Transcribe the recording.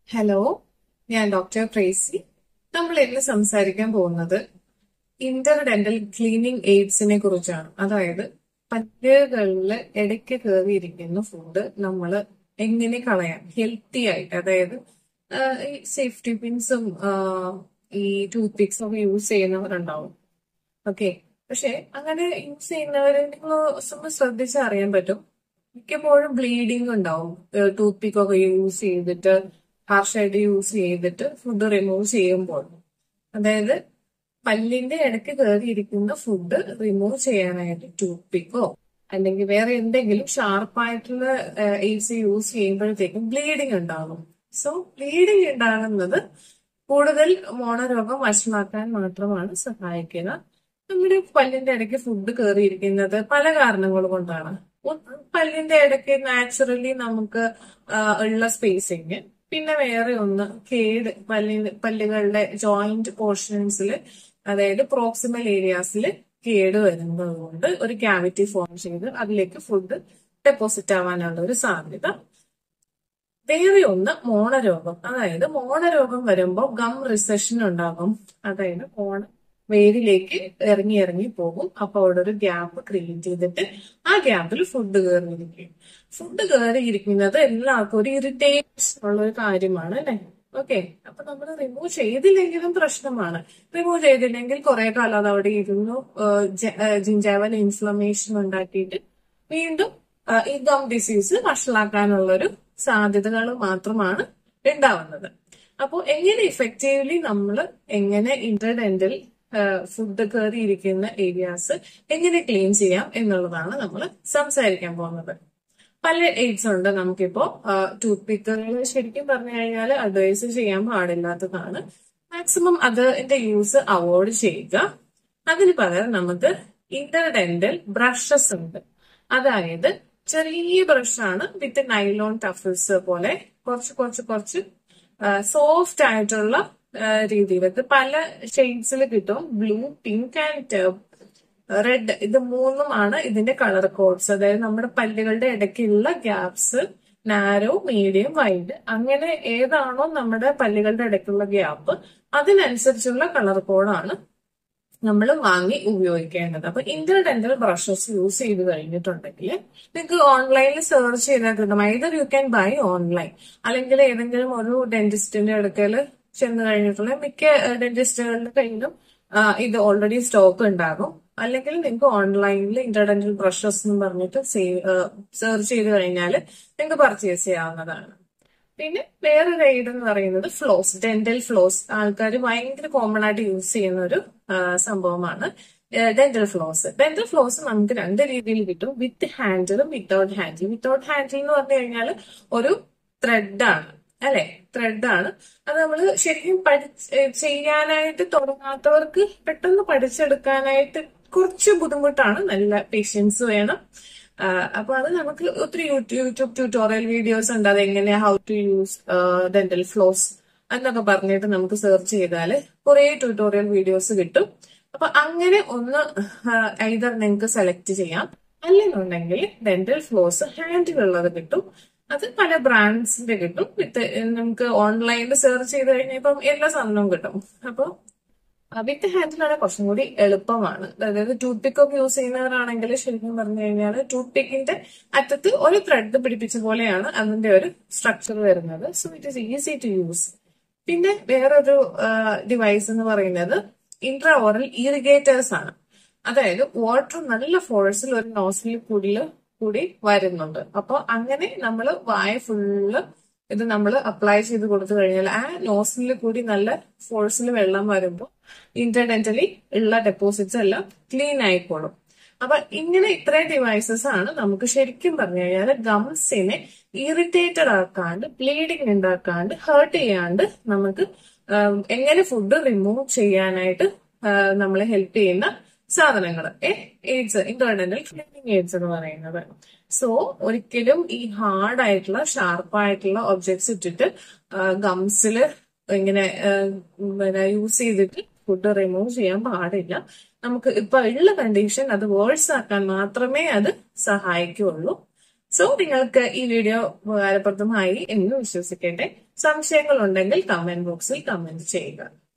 hello ഞാൻ doctor Tracy നമ്മൾ ഇന്ന് സംസാരിക്കാൻ പോകുന്നത് ഇന്റർഡെന്റൽ ക്ലീനിങ് എയ്ഡ്സിനെ കുറിച്ചാണ് അതായത് പല്ലുകളിൽ ഇടയ്ക്ക് കയറിയിരിക്കുന്ന ഫുഡ് നമ്മൾ എങ്ങനെ കളയാം ഹെൽത്തി ആയിട്ട് അതായത് ആഹ് ഈ സേഫ്റ്റി പിൻസും ഈ ടൂത്ത് പിക്സും ഒക്കെ യൂസ് ചെയ്യുന്നവരുണ്ടാവും ഓക്കെ പക്ഷെ അങ്ങനെ യൂസ് ചെയ്യുന്നവരെ നിങ്ങൾ ഒന്ന് ശ്രദ്ധിച്ചാൽ അറിയാൻ പറ്റും മിക്കപ്പോഴും ബ്ലീഡിങ് ഉണ്ടാവും ടൂത്ത് പിക്ക് ഒക്കെ യൂസ് ചെയ്തിട്ട് ഹാർഷായിട്ട് യൂസ് ചെയ്തിട്ട് ഫുഡ് റിമൂവ് ചെയ്യുമ്പോൾ അതായത് പല്ലിന്റെ ഇടയ്ക്ക് കയറിയിരിക്കുന്ന ഫുഡ് റിമൂവ് ചെയ്യാനായിട്ട് ടൂത്ത് പിക്കോ അല്ലെങ്കിൽ വേറെ എന്തെങ്കിലും ഷാർപ്പായിട്ടുള്ള എയ്ഡ്സ് യൂസ് ചെയ്യുമ്പോഴത്തേക്കും ബ്ലീഡിങ് ഉണ്ടാകും സോ ബ്ലീഡിങ് ഉണ്ടാകുന്നത് കൂടുതൽ മോണരോഗം വഷളാക്കാൻ മാത്രമാണ് സഹായിക്കുക നമ്മുടെ പല്ലിന്റെ ഇടയ്ക്ക് ഫുഡ് കയറിയിരിക്കുന്നത് പല കാരണങ്ങൾ കൊണ്ടാണ് ഒന്ന് പല്ലിന്റെ ഇടയ്ക്ക് നാച്ചുറലി നമുക്ക് ആ, ഉള്ള സ്പേസിങ് പിന്നെ വേറെ ഒന്ന് കേട് പല്ലിന് പല്ലുകളുടെ ജോയിന്റ് പോർഷൻസിൽ അതായത് പ്രോക്സിമൽ ഏരിയാസിൽ കേട് വരുന്നത് കൊണ്ട് ഒരു ക്യാവിറ്റി ഫോം ചെയ്ത് അതിലേക്ക് ഫുഡ് ഡെപ്പോസിറ്റ് ആവാനുള്ള ഒരു സാധ്യത വേറെ ഒന്ന് മോണരോഗം അതായത് മോണരോഗം വരുമ്പോൾ ഗം റിസഷൻ ഉണ്ടാകും അതായത് മോണ വേരിലേക്ക് ഇറങ്ങി ഇറങ്ങി പോകും അപ്പൊ അവിടെ ഒരു ഗ്യാപ്പ് ക്രിയേറ്റ് ചെയ്തിട്ട് ആ ഗ്യാപ്പിൽ ഫുഡ് കയറിയിരിക്കും ഫുഡ് കയറിയിരിക്കുന്നത് എല്ലാവർക്കും ഒരു ഇറിറ്റേറ്റ് ഉള്ള ഒരു കാര്യമാണ് അല്ലെ ഓക്കെ അപ്പൊ നമ്മൾ റിമൂവ് ചെയ്തില്ലെങ്കിലും പ്രശ്നമാണ് റിമൂവ് ചെയ്തില്ലെങ്കിൽ കുറെ കാലം അത് അവിടെ ഇരുന്നു ജിഞ്ചാവൽ ഇൻഫ്ലമേഷൻ ഉണ്ടാക്കിയിട്ട് വീണ്ടും ആ, ഈ ഗം ഡിസീസ് വഷളാക്കാനുള്ളൊരു സാധ്യതകൾ മാത്രമാണ് ഉണ്ടാവുന്നത് അപ്പോൾ എങ്ങനെ ഇഫക്റ്റീവ്ലി നമ്മൾ എങ്ങനെ ഇന്റർഡെന്റൽ ഫുഡ് കയറിയിരിക്കുന്ന ഏരിയാസ് എങ്ങനെ ക്ലീൻ ചെയ്യാം എന്നുള്ളതാണ് നമ്മൾ സംസാരിക്കാൻ പോകുന്നത് പല എയ്ഡ്സ് ഉണ്ട് നമുക്കിപ്പോ ടൂത്ത് പിക്കുകൾ ശരിക്കും പറഞ്ഞു കഴിഞ്ഞാൽ അഡ്വൈസ് ചെയ്യാൻ പാടില്ലാത്തതാണ് മാക്സിമം അതിന്റെ യൂസ് അവോയ്ഡ് ചെയ്യുക അതിന് പകരം നമുക്ക് ഇന്റർഡെന്റൽ ബ്രഷസ് ഉണ്ട് അതായത് ചെറിയ ബ്രഷാണ് വിത്ത് നൈലോൺ ടഫിൾസ് പോലെ കുറച്ച് കുറച്ച് കുറച്ച് സോഫ്റ്റ് ആയിട്ടുള്ള രീതിയിൽ ഇത് പല ഷെയ്ഡ്സിൽ കിട്ടും ബ്ലൂ പിങ്ക് ആൻഡ് റെഡ് ഇത് മൂന്നുമാണ് ഇതിന്റെ കളർ കോഡ്സ് അതായത് നമ്മുടെ പല്ലുകളുടെ ഇടയ്ക്കുള്ള ഗ്യാപ്സ് നാരോ മീഡിയം വൈഡ് അങ്ങനെ ഏതാണോ നമ്മുടെ പല്ലുകളുടെ ഇടയ്ക്കുള്ള ഗ്യാപ്പ് അതിനനുസരിച്ചുള്ള കളർ കോഡാണ് നമ്മൾ വാങ്ങി ഉപയോഗിക്കേണ്ടത് അപ്പൊ ഇന്റർഡെന്റൽ ബ്രഷസ് യൂസ് ചെയ്ത് കഴിഞ്ഞിട്ടുണ്ടെങ്കിൽ നിങ്ങൾക്ക് ഓൺലൈനിൽ സെർച്ച് ചെയ്താൽ കിട്ടും either you can buy online അല്ലെങ്കിൽ ഏതെങ്കിലും ഒരു ഡെന്റിസ്റ്റിന്റെ അടുക്കൽ ചെന്ന് കഴിഞ്ഞിട്ടുള്ള മിക്ക ഡെന്റിസ്റ്റുകളുടെ കയ്യിലും ആ, ഇത് ഓൾറെഡി സ്റ്റോക്ക് ഉണ്ടാകും അല്ലെങ്കിൽ നിങ്ങൾക്ക് ഓൺലൈനിൽ ഇന്റർഡെന്റൽ ബ്രഷസ് എന്ന് പറഞ്ഞിട്ട് സെർച്ച് ചെയ്ത് കഴിഞ്ഞാൽ നിങ്ങൾക്ക് പർച്ചേസ് ചെയ്യാവുന്നതാണ് പിന്നെ വേറൊരു എയ്ഡ് എന്ന് പറയുന്നത് ഫ്ലോസ് ഡെന്റൽ ഫ്ലോസ് ആൾക്കാർ ഭയങ്കര കോമൺ ആയിട്ട് യൂസ് ചെയ്യുന്ന ഒരു ആ, സംഭവമാണ് ഡെന്റൽ ഫ്ലോസ് ഡെന്റൽ ഫ്ലോസ് നമുക്ക് രണ്ട് രീതിയിൽ കിട്ടും വിത്ത് ഹാൻഡിലും വിത്തൗട്ട് ഹാൻഡിൽ വിത്തൗട്ട് ഹാൻഡിൽ എന്ന് പറഞ്ഞു കഴിഞ്ഞാൽ ഒരു ത്രെഡാണ് അല്ലെ ത്രെഡാണ് അത് നമ്മൾ ശരിക്കും പഠിച്ച് ഏഹ് ചെയ്യാനായിട്ട് തുടങ്ങാത്തവർക്ക് പെട്ടെന്ന് പഠിച്ചെടുക്കാനായിട്ട് കുറച്ച് ബുദ്ധിമുട്ടാണ് നല്ല പേഷ്യൻസ് വേണം ആഹ് അപ്പൊ അത് നമുക്ക് ഒത്തിരി യൂട്യൂബ് യൂട്യൂബ് ട്യൂട്ടോറിയൽ വീഡിയോസ് ഉണ്ട് അത് എങ്ങനെയാ how to use dental floss എന്നൊക്കെ പറഞ്ഞിട്ട് നമുക്ക് സെർച്ച് ചെയ്താൽ കുറെ ട്യൂട്ടോറിയൽ വീഡിയോസ് കിട്ടും അപ്പൊ അങ്ങനെ ഒന്ന് ഐതർ നിങ്ങൾക്ക് സെലക്ട് ചെയ്യാം അല്ലെന്നുണ്ടെങ്കിൽ ഡെന്റൽ ഫ്ലോസ് ഹാൻഡിലുള്ളത് കിട്ടും അത് പല ബ്രാൻഡ്സിന്റെ കിട്ടും വിത്ത് നമുക്ക് ഓൺലൈനിൽ സെർച്ച് ചെയ്ത് കഴിഞ്ഞാൽ ഇപ്പം എല്ലാ സാധനവും കിട്ടും അപ്പൊ വിത്ത് ഹാൻഡിലാണ് കുറച്ചും കൂടി എളുപ്പമാണ് അതായത് ടൂത്ത് പിക്ക് ഒക്കെ യൂസ് ചെയ്യുന്നവരാണെങ്കിൽ ശരിക്കും പറഞ്ഞു കഴിഞ്ഞാൽ ടൂത്ത് പിക്കിന്റെ അറ്റത്ത് ഒരു ത്രെഡ് പിടിപ്പിച്ച പോലെയാണ് അതിന്റെ ഒരു സ്ട്രക്ചർ വരുന്നത് so it is easy to use പിന്നെ വേറൊരു ഡിവൈസ് എന്ന് പറയുന്നത് ഇൻട്രാ ഓറൽ ഇറിഗേറ്റേഴ്സ് ആണ് അതായത് വാട്ടർ നല്ല ഫോഴ്സിൽ ഒരു നോസിലിൽ കൂടി കൂടി വരുന്നുണ്ട് അപ്പൊ അങ്ങനെ നമ്മൾ വായ ഫുള്ള് ഇത് നമ്മൾ അപ്ലൈ ചെയ്ത് കൊടുത്തു കഴിഞ്ഞാൽ ആ നോസിലിൽ കൂടി നല്ല ഫോഴ്സിൽ വെള്ളം വരുമ്പോൾ ഇന്റർഡെന്റലി ഉള്ള ഡെപ്പോസിറ്റ്സ് എല്ലാം ക്ലീൻ ആയിക്കോളും അപ്പൊ ഇങ്ങനെ ഇത്രയും ഡിവൈസസ് ആണ് നമുക്ക് ശരിക്കും പറഞ്ഞു കഴിഞ്ഞാൽ ഗംസിനെ ഇറിറ്റേറ്റഡ് ആക്കാണ്ട് ബ്ലീഡിങ് ഉണ്ടാക്കാണ്ട് ഹേർട്ട് ചെയ്യാണ്ട് നമുക്ക് ആം, എങ്ങനെ ഫുഡ് റിമൂവ് ചെയ്യാനായിട്ട് ആ, നമ്മളെ ഹെൽപ്പ് ചെയ്യുന്ന സാധനങ്ങൾ എയ്ഡ്സ് ഇന്റർഡെന്റൽ ക്ലീനിങ് എയ്ഡ്സ് എന്ന് പറയുന്നത് സോ ഒരിക്കലും ഈ ഹാർഡ് ആയിട്ടുള്ള ഷാർപ്പ് ആയിട്ടുള്ള ഒബ്ജക്ട്സ് ഇട്ടിട്ട് ഗംസിൽ ഇങ്ങനെ ആ, പിന്നെ യൂസ് ചെയ്തിട്ട് ഫുഡ് റിമൂവ് ചെയ്യാൻ പാടില്ല നമുക്ക് ഇപ്പൊ ഉള്ള കണ്ടീഷൻ അത് വേഴ്സ് ആക്കാൻ മാത്രമേ അത് സഹായിക്കുള്ളൂ സോ നിങ്ങൾക്ക് ഈ വീഡിയോ ഉപകാരപ്രദമായി എന്ന് വിശ്വസിക്കട്ടെ സംശയങ്ങൾ ഉണ്ടെങ്കിൽ കമന്റ് ബോക്സിൽ കമന്റ് ചെയ്യുക